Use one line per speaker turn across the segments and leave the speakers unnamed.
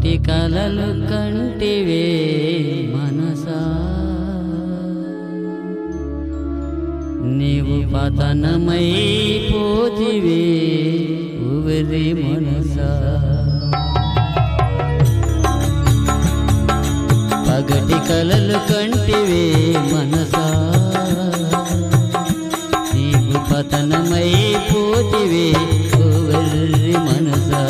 పగటి కలలు కంటివే మనసా నీవు పతనమై పోతివే ఉవరి మనసా పగటి కలలు కంటివే మనసా నీవు పతనమై పోతివే ఉవరి మనసా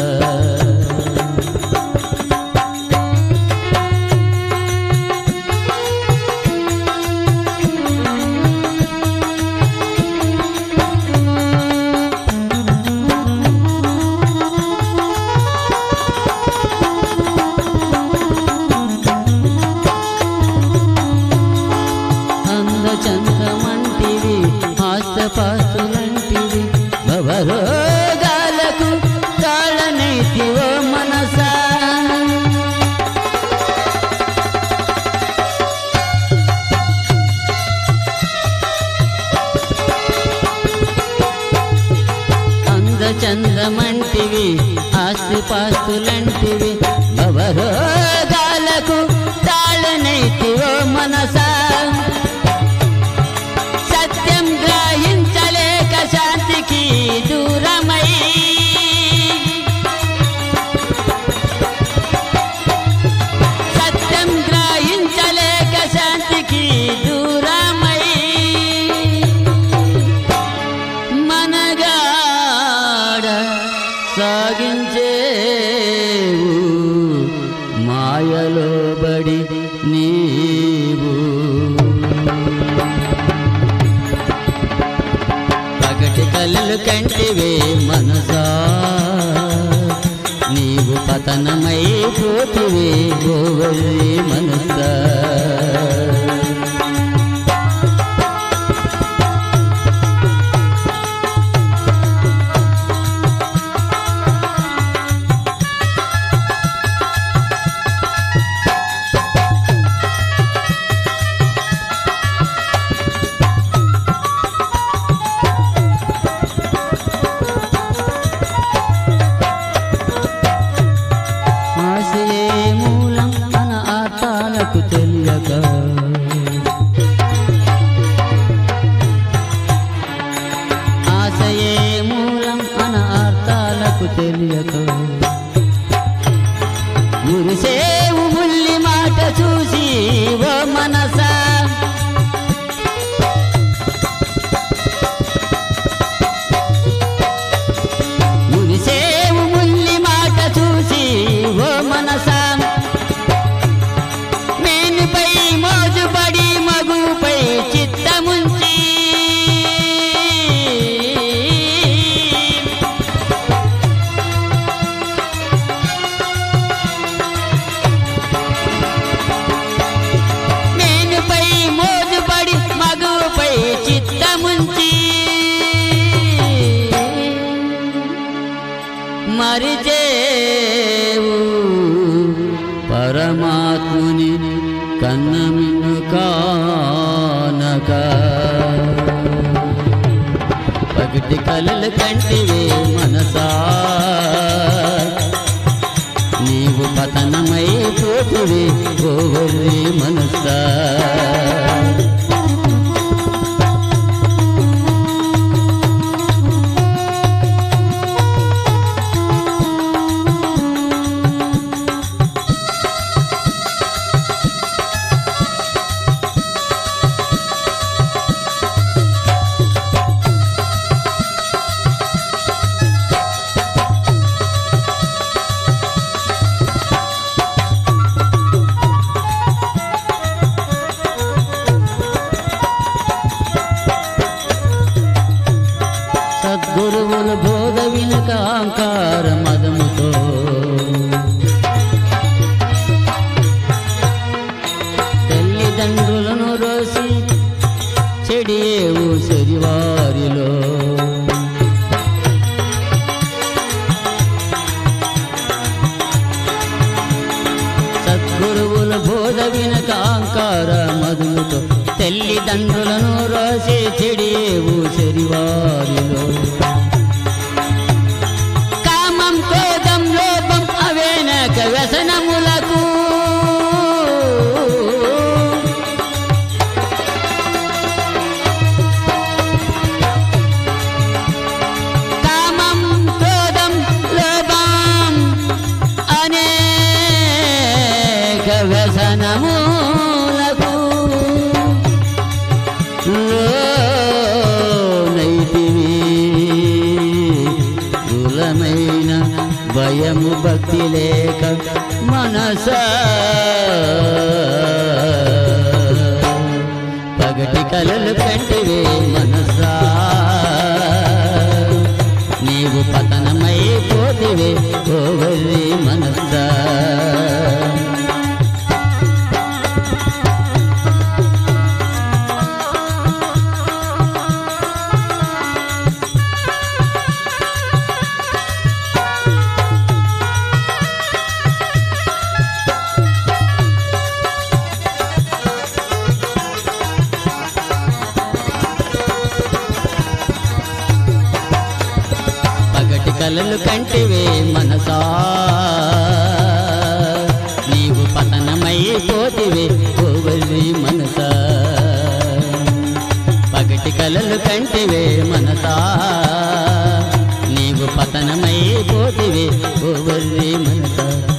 అందచందమంటివి ఆస్తపాస్తులంటివి భవరోగాలకు కాళనైతివో మనసా అందచందమంటివి ఆస్తిపాస్తులంటివి భవరోగాలకు తాళనైతివో మనసా సత్యం గ్రహించలేక శాంతికి దూరమై సత్యం గ్రహించలేక శాంతికి దూరమై మనగాడ సాగించేవు మాయలో బడి నీవు పగటి కలలు కంటివే మనసా నీవు పతనమై పోతివే గోవరి మనసా ఆశయే మూలం మన ఆతాలకు తెలియక ఆశయే మూలం మన ఆర్తాలకు తెలియక మురిసేవు ముల్లి మాట చూసి ఓ మనసా మురిసేవు ముల్లి మాట చూసి ఓ మనసా మేనుపై మోజుపడి మగుపై చిత్తముంచి మేనుపై మోజుపడి మగుపై చిత్తముంచి మరిచేవు పరమాత్ముని కన్నమిను కానక పగటి కలలు కంటివే మనసా నీవు పతనమై పోతువే గోవర్రి మనసా సద్గురువుల బోధ వినక అహంకార మదముతో తల్లిదండ్రులను రోసి చెడియేవు శరివారిలో సద్గురువుల బోధ వినక అహంకార మధులతో తల్లిదండ్రులను రాసే చెడియేవు శరివారిలో కామం క్రోధం లోపం అవేనక వ్యసనము లేక వ్యసనములకు లోనైతివి కులమైన భయము భక్తి లేక మనస పగటి కలలు కంటివే మనసా నీవు పతనమైపోతివే ఓవర్రి మనసా పగటి కలలు కంటివే మనసా నీవు పతనమైపోతివే ఓవర్రి మనసా పగటి కలలు కంటివే మనసా నీవు పతనమైపోతివే ఓవర్రి మనసా